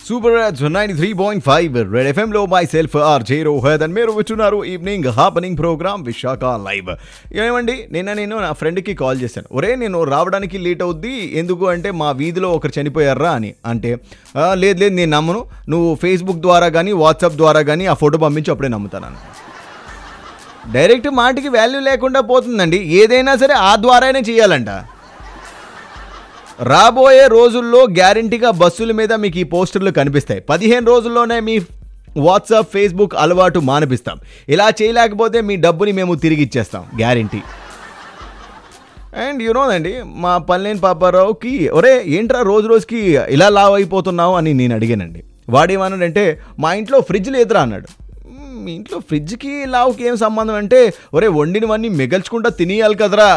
super ninety three point five red FM లో myself R J Rohad అని మీరు వింటున్నారు evening happening program Visakha live ఏమండి నిన్న నేను నా ఫ్రెండ్కి కాల్ చేశాను ఒరే నేను రావడానికి లేట్ అవుద్ది ఎందుకు అంటే మా వీధిలో ఒకరు చనిపోయారా అని అంటే "ఆ, లేదు లేదు నేను నమ్మను నువ్వు ఫేస్బుక్ ద్వారా కానీ వాట్సాప్ ద్వారా కానీ ఆ ఫోటో పంపించి అప్పుడే నమ్ముతాను డైరెక్ట్ మాటకి వాల్యూ లేకుండా పోతుందండి ఏదైనా సరే ఆ ద్వారానే చేయాలంట రాబోయే రోజుల్లో గ్యారంటీగా బస్సుల మీద మీకు ఈ పోస్టర్లు కనిపిస్తాయి పదిహేను రోజుల్లోనే మీ వాట్సాప్ ఫేస్బుక్ అలవాటు మానిపిస్తాం ఇలా చేయలేకపోతే మీ డబ్బుని మేము తిరిగి ఇచ్చేస్తాం గ్యారంటీ అండ్ యూనో అండి మా పల్లెని పాపారావుకి ఒరే ఏంట్రా రోజు రోజుకి ఇలా లావ్ అయిపోతున్నావు అని నేను అడిగానండి వాడేమన్నాడంటే మా ఇంట్లో ఫ్రిడ్జ్ లేదురా అన్నాడు "మ్మ్, మీ ఇంట్లో ఫ్రిడ్జ్కి లావుకి ఏం సంబంధం అంటే ఒరే వండినవన్నీ మిగల్చుకుంటా తినేయాలి కదరా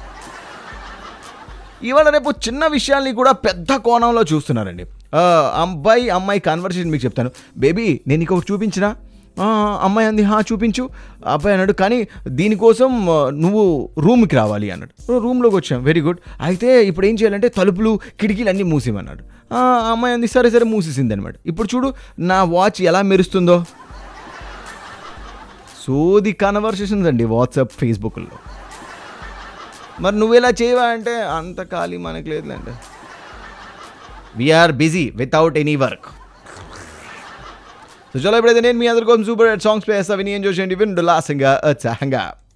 ఇవాళ రేపు చిన్న విషయాల్ని కూడా పెద్ద కోణంలో చూస్తున్నారండి ఆ, అబ్బాయి అమ్మాయి కన్వర్సేషన్ మీకు చెప్తాను బేబీ నేను నీకు ఒకటి చూపించినా "ఆ, అమ్మాయి అంది హా చూపించు అబ్బాయి అన్నాడు కానీ దీనికోసం ఆ, నువ్వు రూమ్కి రావాలి అన్నాడు రూమ్లోకి వచ్చాం వెరీ గుడ్ అయితే ఇప్పుడు ఏం చేయాలంటే తలుపులు కిటికీలు అన్నీ మూసేమన్నాడు "ఆ, అమ్మాయి అంది సరే సరే మూసేసింది అనమాట ఇప్పుడు చూడు నా వాచ్ ఎలా మెరుస్తుందో సోది కన్వర్సేషన్స్ అండి వాట్సాప్ ఫేస్బుక్లో మరి నువ్వు ఇలా చేయవా అంటే అంత ఖాళీ మనకు లేదులేండి we are busy without any work so చలో ఇప్పుడైతే నేను మీ అందరి కోసం సూపర్ సాంగ్స్ ప్లే చేస్తా విని ఎంజాయ్ చేయండి విండు లాసంగా ఉత్సాహంగా